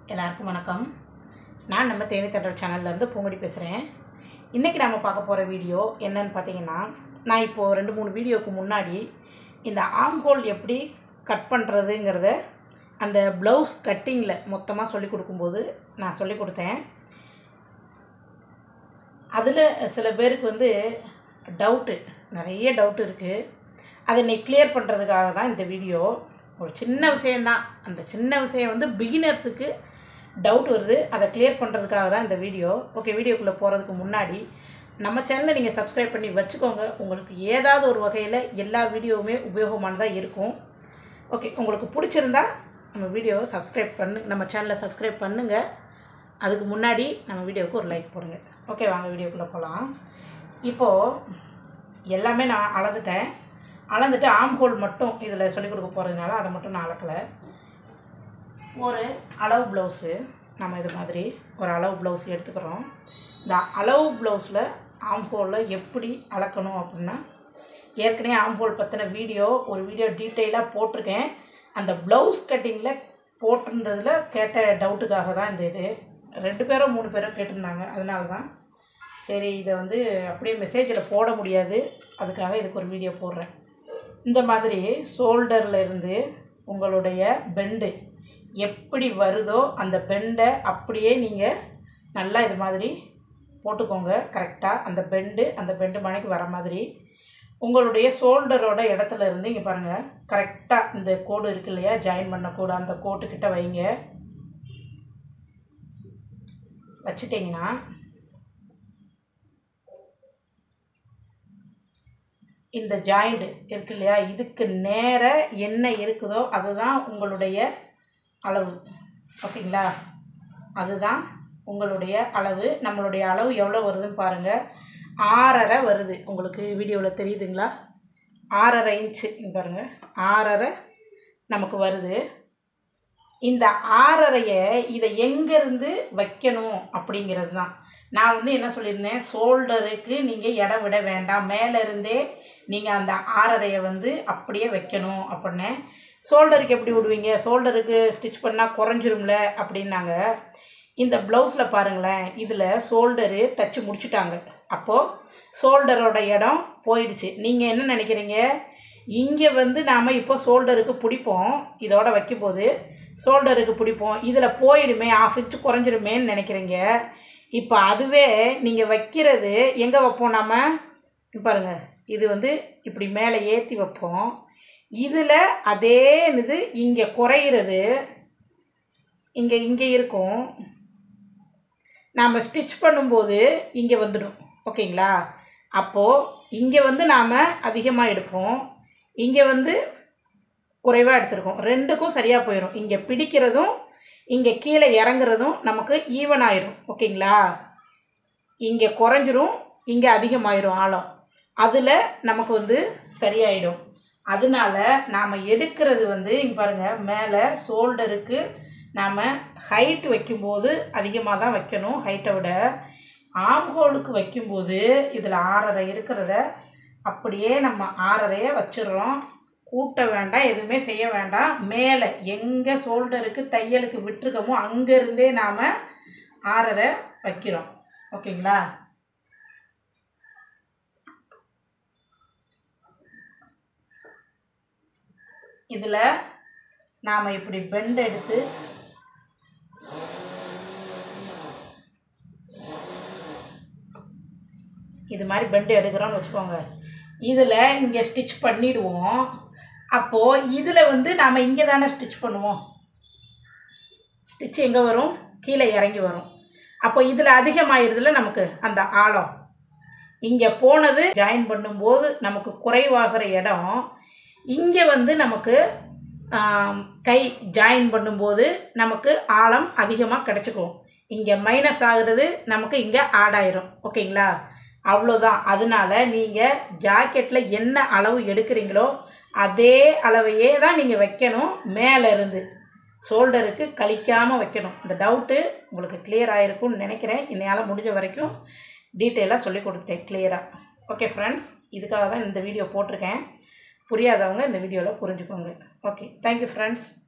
எல்லாருக்கும் வணக்கம் நான் நம்ம தேனி தண்டல் சேனல்லேருந்து பூங்கொடி பேசுகிறேன் இன்றைக்கி நம்ம பார்க்க போகிற வீடியோ என்னன்னு பார்த்தீங்கன்னா நான் இப்போது ரெண்டு மூணு வீடியோவுக்கு முன்னாடி இந்த ஆம் ஹோல் எப்படி கட் பண்ணுறதுங்கிறத அந்த ப்ளவுஸ் கட்டிங்கில் மொத்தமாக சொல்லி கொடுக்கும்போது நான் சொல்லி கொடுத்தேன் அதில் சில பேருக்கு வந்து டவுட்டு நிறைய டவுட் இருக்குது அதை நீ கிளியர் பண்ணுறதுக்காக தான் இந்த வீடியோ ஒரு சின்ன விஷயந்தான் அந்த சின்ன விஷயம் வந்து பிகினர்ஸுக்கு டவுட் வருது அதை கிளியர் பண்ணுறதுக்காக தான் இந்த வீடியோ ஓகே வீடியோக்குள்ளே போகிறதுக்கு முன்னாடி நம்ம சேனலை நீங்கள் சப்ஸ்கிரைப் பண்ணி வச்சுக்கோங்க உங்களுக்கு ஏதாவது ஒரு வகையில் எல்லா வீடியோவுமே உபயோகமானதாக இருக்கும் ஓகே உங்களுக்கு பிடிச்சிருந்தா நம்ம வீடியோவை சப்ஸ்கிரைப் பண்ணு நம்ம சேனலை சப்ஸ்கிரைப் பண்ணுங்கள் அதுக்கு முன்னாடி நம்ம வீடியோவுக்கு ஒரு லைக் போடுங்க ஓகே வாங்க வீடியோக்குள்ளே போகலாம் இப்போது எல்லாமே நான் அளந்துட்டேன் அளந்துட்டு ஆம் ஹோல் மட்டும் இதில் சொல்லிக் கொடுக்க போகிறதுனால அதை மட்டும் நான் அளக்கலை ஒரு அளவு ப்ளவுஸு நம்ம இது மாதிரி ஒரு அளவு ப்ளவுஸ் எடுத்துக்கிறோம் இந்த அளவு ப்ளவுஸில் ஆம் ஹோலில் எப்படி அளக்கணும் அப்படின்னா ஏற்கனவே ஆம் ஹோல் பற்றின வீடியோ ஒரு வீடியோ டீட்டெயிலாக போட்டிருக்கேன் அந்த ப்ளவுஸ் கட்டிங்கில் போட்டிருந்ததில் கேட்ட டவுட்டுக்காக தான் இந்த இது ரெண்டு பேரோ மூணு பேரோ கேட்டிருந்தாங்க அதனால தான் சரி இதை வந்து அப்படியே மெசேஜில் போட முடியாது அதுக்காக இதுக்கு ஒரு வீடியோ போடுறேன் இந்த மாதிரி ஷோல்டரில் இருந்து உங்களுடைய பெண்டு எப்படி வருதோ அந்த பெண்டை அப்படியே நீங்கள் நல்லா இது மாதிரி போட்டுக்கோங்க கரெக்டாக அந்த பெண்டு அந்த பெண்டு மணிக்கு வர மாதிரி உங்களுடைய ஷோல்டரோட இடத்துல இருந்து இங்கே பாருங்கள் கரெக்டாக இந்த கோடு இருக்கு இல்லையா ஜாயின் பண்ண கோடு அந்த கோட்டுக்கிட்ட வைங்க வச்சுட்டிங்கன்னா இந்த ஜாயிண்ட் இருக்கு இல்லையா இதுக்கு நேர என்ன இருக்குதோ அதுதான் உங்களுடைய அளவு ஓகேங்களா அதுதான் உங்களுடைய அளவு நம்மளுடைய அளவு எவ்வளோ வருதுன்னு பாருங்கள் ஆறரை வருது உங்களுக்கு வீடியோவில் தெரியுதுங்களா ஆறரை இன்ச்சு இங்க பாருங்கள் ஆறரை நமக்கு வருது இந்த ஆறரையை இதை எங்கேருந்து வைக்கணும் அப்படிங்கிறது தான் நான் வந்து என்ன சொல்லியிருந்தேன் ஷோல்டருக்கு நீங்கள் இடம் விட வேண்டாம் மேலே இருந்தே நீங்கள் அந்த ஆறரையை வந்து அப்படியே வைக்கணும் அப்படின்னேன் ஷோல்டருக்கு எப்படி விடுவீங்க ஷோல்டருக்கு ஸ்டிச் பண்ணால் குறைஞ்சிரும்ல அப்படின்னாங்க இந்த ப்ளவுஸில் பாருங்களேன் இதில் ஷோல்டரு தச்சு முடிச்சுட்டாங்க அப்போது ஷோல்டரோட இடம் போயிடுச்சு நீங்கள் என்ன நினைக்கிறீங்க இங்கே வந்து நாம் இப்போ ஷோல்டருக்கு பிடிப்போம் இதோட வைக்கும்போது ஷோல்டருக்கு பிடிப்போம் இதில் போயிடுமே ஆஃப் இன்ச்சு குறைஞ்சிருமேன்னு நினைக்கிறீங்க இப்போ அதுவே நீங்கள் வைக்கிறது எங்கே வைப்போம் நம்ம பாருங்கள் இது வந்து இப்படி மேலே ஏற்றி வைப்போம் இதில் அதே இது இங்கே குறையிறது இங்கே இங்கே இருக்கும் நாம் ஸ்டிச் பண்ணும்போது இங்கே வந்துடும் ஓகேங்களா அப்போது இங்கே வந்து நாம் அதிகமாக எடுப்போம் இங்கே வந்து குறைவாக எடுத்திருக்கோம் ரெண்டுக்கும் சரியாக போயிடும் இங்கே பிடிக்கிறதும் இங்கே கீழே இறங்குறதும் நமக்கு ஈவன் ஆயிரும் ஓகேங்களா இங்கே குறைஞ்சிரும் இங்கே அதிகமாயிரும் ஆழம் அதில் நமக்கு வந்து சரியாயிடும் அதனால நாம் எடுக்கிறது வந்து இங்கே பாருங்கள் மேலே ஷோல்டருக்கு நாம் ஹைட் வைக்கும்போது அதிகமாக தான் வைக்கணும் ஹைட்டை விட ஆம்ஹோலுக்கு வைக்கும்போது இதில் ஆறரை இருக்கிறத அப்படியே நம்ம ஆறரையை வச்சிடுறோம் கூட்ட வேண்டாம் எதுவுமே செய்ய வேண்டாம் மேலே எங்கே ஷோல்டருக்கு தையலுக்கு விட்டுருக்கமோ அங்கேருந்தே நாம் ஆறரை வைக்கிறோம் ஓகேங்களா இதில் நாம் இப்படி பெண்ட் எடுத்து இது மாதிரி பெண்டு எடுக்கிறோன்னு வச்சுக்கோங்க இதில் இங்கே ஸ்டிச் பண்ணிடுவோம் அப்போது இதில் வந்து நாம் இங்கே தானே ஸ்டிச் பண்ணுவோம் ஸ்டிச் எங்கே வரும் கீழே இறங்கி வரும் அப்போ இதில் அதிகமாயிருதுல நமக்கு அந்த ஆழம் இங்கே போனது ஜாயின் பண்ணும்போது நமக்கு குறைவாகிற இடம் இங்கே வந்து நமக்கு ஆம், கை ஜாயின் பண்ணும்போது நமக்கு ஆழம் அதிகமாக கிடச்சிக்கும் இங்கே மைனஸ் ஆகுறது நமக்கு இங்கே ஆட் ஆயிரும் ஓகேங்களா அவ்வளோதான் அதனால நீங்கள் ஜாக்கெட்டில் என்ன அளவு எடுக்கிறீங்களோ அதே அளவையே தான் நீங்கள் வைக்கணும் மேலே இருந்து ஷோல்டருக்கு கழிக்காமல் வைக்கணும் இந்த டவுட்டு உங்களுக்கு கிளியர் ஆகிருக்கும்னு நினைக்கிறேன் இன்னையால் முடிஞ்ச வரைக்கும் டீட்டெயிலாக சொல்லி கொடுத்துட்டேன் கிளியராக ஓகே ஃப்ரெண்ட்ஸ் இதுக்காக தான் இந்த வீடியோ போட்டிருக்கேன் புரியாதவங்க இந்த வீடியோவில் புரிஞ்சுக்கோங்க ஓகே தேங்க்யூ ஃப்ரெண்ட்ஸ்